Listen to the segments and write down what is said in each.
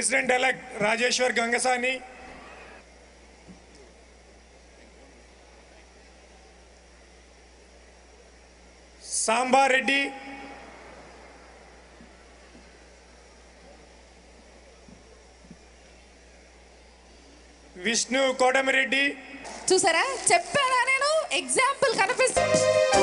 President elect Rajeshwar Gangasani Sambareddy Vishnu Kotamireddy చూసారా చెప్పానా నేను ఎగ్జాంపుల్ కనిపిస్తుంది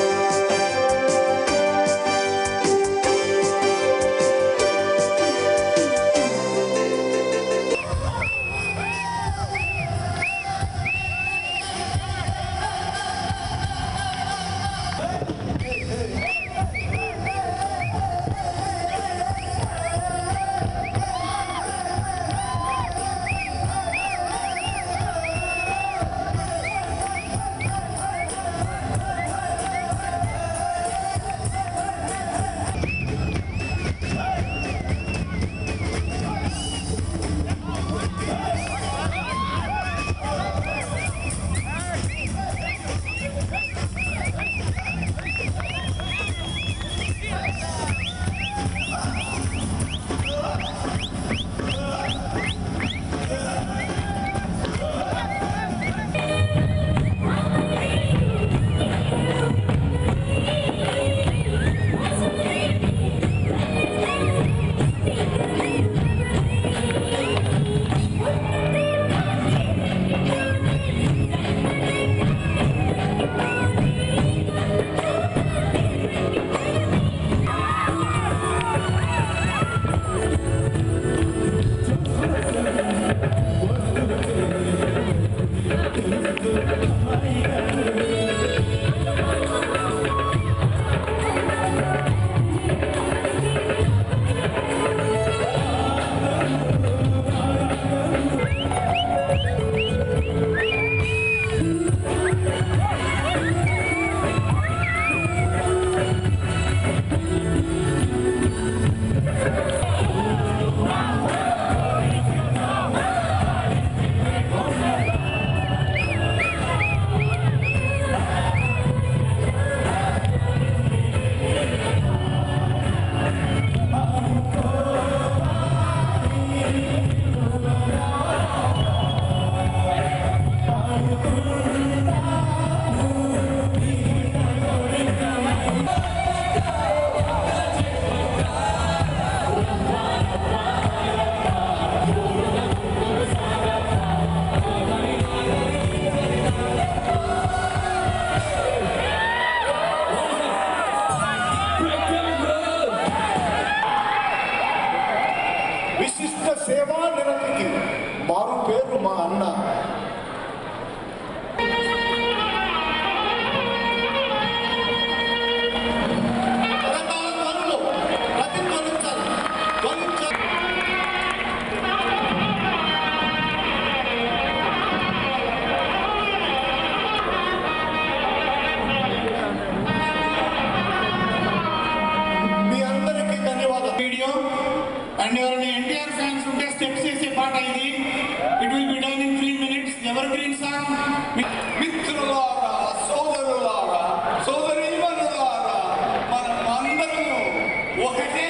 విశిష్ట సేవా నిరతికి మారు పేరు మా అన్న తెలంగాణ ధ్వనులు ప్రతిధ్వనించాలి. ధ్వనించాలి. మీ అందరికీ ధన్యవాదాలు వీడియో అండ్ ఎవరైనా ఎన్టీఆర్ ఫ్యాన్స్ ఉంటే స్టెప్స్ చేసే పాట ఇది it will be done in three minutes evergreen song మిత్రులారా సోదరులారా సోదరీమణులారా మనం అందరము ఒకటే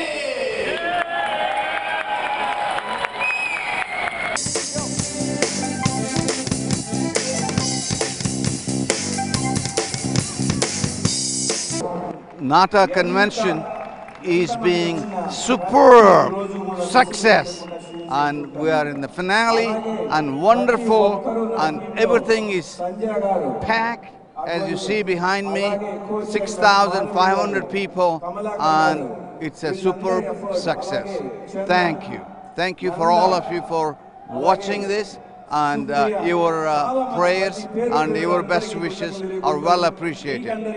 Nata convention is being superb success and we are in the finale and wonderful and everything is packed as you see behind me 6500 people and it's a superb success thank you thank you for all of you for watching this and uh, your uh, prayers and your best wishes are well appreciated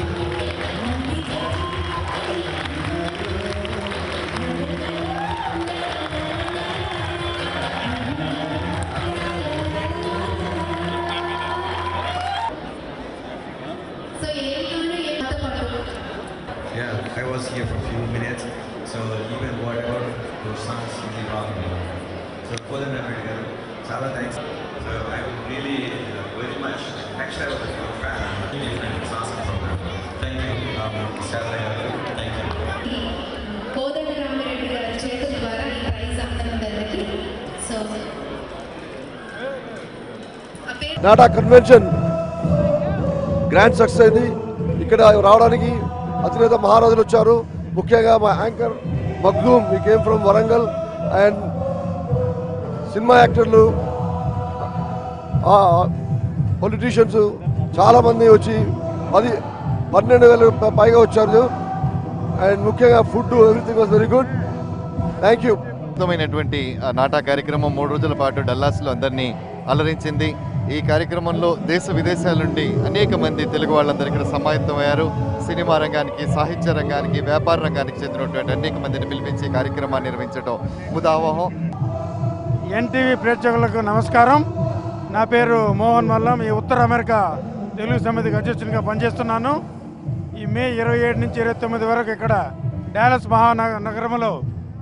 so ఏంటంటే ఏమంతా పట్టు Yeah, I was here for a few minutes, so even whatever those songs really rock me. So Kodan Ramred garu, చాలా thanks. So I would really uh, very much, actually I was a huge fan. I'm a really fan. It's awesome program. Thank you, um, Sarah garu. Thank you. కోదండ రామిరెడ్డి గారి చేతుల ద్వారా ఈ praise అందడం జరిగింది నాటా convention grand success అయింది ఇక్కడ రావడానికి అతినేత మహారాజులు వచ్చారు ముఖ్యంగా మా యాంకర్ మగ్దూమ్ ఈ came from Warangal and cinema యాక్టర్లు పొలిటీషియన్స్ చాలామంది వచ్చి పది పన్నెండు వేల పైగా వచ్చారు అండ్ ముఖ్యంగా food everything was very good thank you అద్భుతమైనటువంటి ఆ నాటా కార్యక్రమం మూడు రోజుల పాటు డల్లాస్లో అందరినీ అలరించింది ఈ కార్యక్రమంలో దేశ విదేశాల నుండి అనేక మంది తెలుగు వాళ్ళందరూ ఇక్కడ సమాయత్తమయ్యారు సినిమా రంగానికి సాహిత్య రంగానికి వ్యాపార రంగానికి చెందినటువంటి అనేక మందిని పిలిపించి ఈ కార్యక్రమాన్ని నిర్వహించడం ముదావహం ఎన్టీవీ ప్రేక్షకులకు నమస్కారం నా పేరు మోహన్ మల్లం ఈ ఉత్తర అమెరికా తెలుగు సమితికి అధ్యక్షునిగా పనిచేస్తున్నాను ఈ మే ఇరవై ఏడు నుంచి ఇరవై తొమ్మిది వరకు ఇక్కడ డాలస్ మహానగ నగరంలో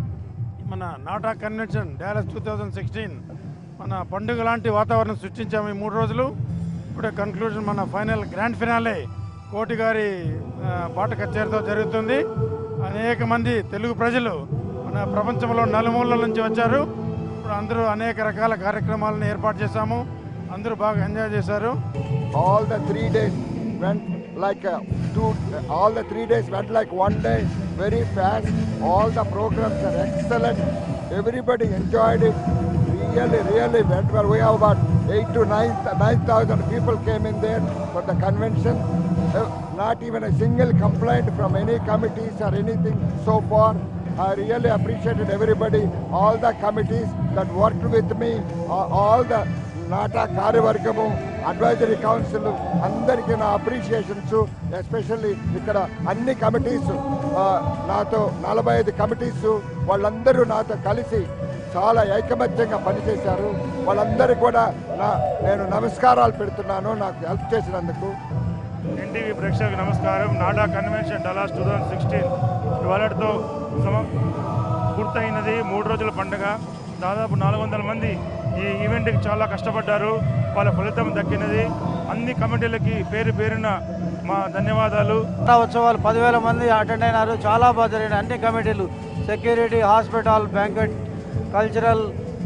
మన NATA convention Dallas two thousand sixteen మన పండుగ లాంటి వాతావరణం సృష్టించాము ఈ మూడు రోజులు ఇప్పుడే కన్క్లూజన్ మన ఫైనల్ గ్రాండ్ ఫినాలే కోటి గారి ఆ, పాట కచేరీతో జరుగుతుంది అనేక మంది తెలుగు ప్రజలు మన ప్రపంచంలో నలుమూలల నుంచి వచ్చారు ఇప్పుడు అందరూ అనేక రకాల కార్యక్రమాలను ఏర్పాటు చేశాము అందరూ బాగా ఎంజాయ్ చేశారు all the three days went like uh, two all the three days went like one day very fast all the programs are excellent everybody enjoyed it really really went well we have about eight to nine nine thousand people came in there for the convention Uh, not even a single complaint from any committees or anything so far I really appreciated everybody, all the committees that worked with me, uh, all the NATA కార్యవర్గము advisory council అందరికీ నా appreciations especially ఇక్కడ అన్ని committees నాతో నలభై ఐదు committees వాళ్ళందరూ నాతో కలిసి చాలా ఐకమత్యంగా పనిచేశారు వాళ్ళందరికీ కూడా నా నేను నమస్కారాలు పెడుతున్నాను నాకు హెల్ప్ చేసినందుకు ఎన్టీవీ ప్రేక్షకులకు నమస్కారం NATA convention Dallas two thousand sixteen ఇవాళతో సమ పూర్తయినది మూడు రోజుల పండుగ దాదాపు నాలుగు వందల మంది ఈ ఈవెంట్కి చాలా కష్టపడ్డారు వాళ్ళ ఫలితం దక్కినది అన్ని కమిటీలకి పేరు పేరున మా ధన్యవాదాలు నాటా ఉత్సవాలు పదివేల మంది అటెండ్ అయినారు చాలా బాగా జరిగిన అన్ని కమిటీలు security hospital banquet cultural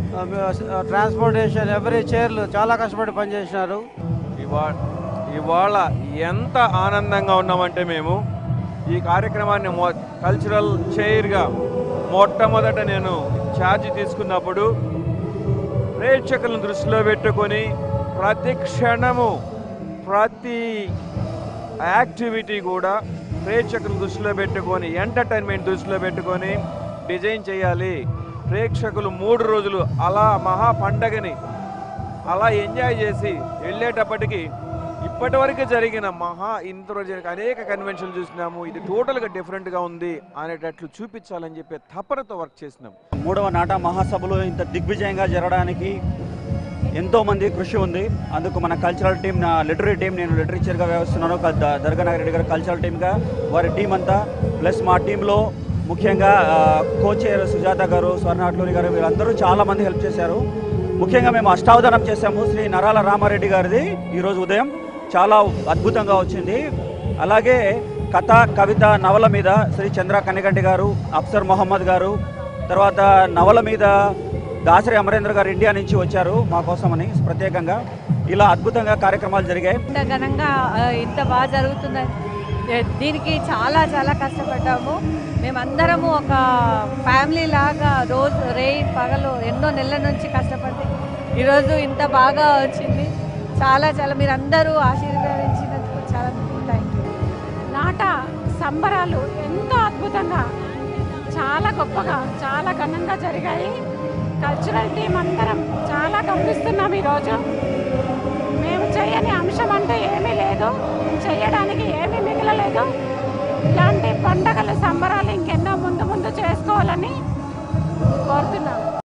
transportation every చైర్లు చాలా కష్టపడి పనిచేసినారు ఇవాళ ఇవాళ ఎంత ఆనందంగా ఉన్నామంటే మేము ఈ కార్యక్రమాన్ని మొ కల్చరల్ చైర్గా మొట్టమొదట నేను ఛార్జ్ తీసుకున్నప్పుడు ప్రేక్షకులను దృష్టిలో పెట్టుకొని ప్రతి క్షణము ప్రతి యాక్టివిటీ కూడా ప్రేక్షకులను దృష్టిలో పెట్టుకొని ఎంటర్టైన్మెంట్ దృష్టిలో పెట్టుకొని డిజైన్ చేయాలి ప్రేక్షకులు మూడు రోజులు అలా మహా పండగని అలా ఎంజాయ్ చేసి వెళ్ళేటప్పటికి ఇప్పటివరకు జరిగిన మహా ఇంత జరిగిన అనేక కన్వెన్షన్లు చూసినాము ఇది టోటల్గా డిఫరెంట్గా ఉంది అనేటట్లు చూపించాలని చెప్పి తపనతో వర్క్ చేసినాం మూడవ నాటా మహాసభలు ఇంత దిగ్విజయంగా జరగడానికి ఎంతో మంది కృషి ఉంది అందుకు మన కల్చరల్ టీం నా లిటరీ టీం నేను లిటరేచర్గా వ్యవస్తున్నాను క- ద- దర్గా రెడ్డి గారు కల్చరల్ టీమ్గా వారి టీం అంతా ప్లస్ మా టీంలో ముఖ్యంగా ఆ, కోచేర్ సుజాత గారు స్వర్ణాట్లూరి గారు వీళ్ళందరూ చాలా మంది హెల్ప్ చేశారు ముఖ్యంగా మేము అష్టావధానం చేశాము శ్రీ నరాల రామారెడ్డి గారిది ఈరోజు ఉదయం చాలా అద్భుతంగా వచ్చింది అలాగే కథ కవిత నవల మీద శ్రీ చంద్ర కన్నిగంటి గారు అఫ్సర్ మొహమ్మద్ గారు తర్వాత నవల మీద దాసరి అమరేంద్ర గారు ఇండియా నుంచి వచ్చారు మా కోసమని ప్రత్యేకంగా ఇలా అద్భుతంగా కార్యక్రమాలు జరిగాయి ఇంత ఘనంగా ఆ, ఇంత బాగా జరుగుతుందని ఏ, దీనికి చాలా చాలా కష్టపడ్డాము మేమందరము ఒక ఫ్యామిలీ లాగా రోజు రే పగలు ఎన్నో నెలల నుంచి కష్టపడి ఈరోజు ఇంత బాగా వచ్చింది చాలా చాలా మీరందరూ ఆశీర్వదించినందుకు చాలా థ్యాంక్ యూ నాట సంబరాలు ఎంతో అద్భుతంగా చాలా గొప్పగా చాలా ఘనంగా జరిగాయి కల్చరల్ టీం అందరం చాలా గమనిస్తున్నాం ఈరోజు మేము చేయని అంశం అంటే ఏమీ లేదు చేయడానికి ఏమీ మిగలలేదు ఇలాంటి పండగలు సంబరాలు ఇంకెన్నో ముందు ముందు చేసుకోవాలని కోరుతున్నాం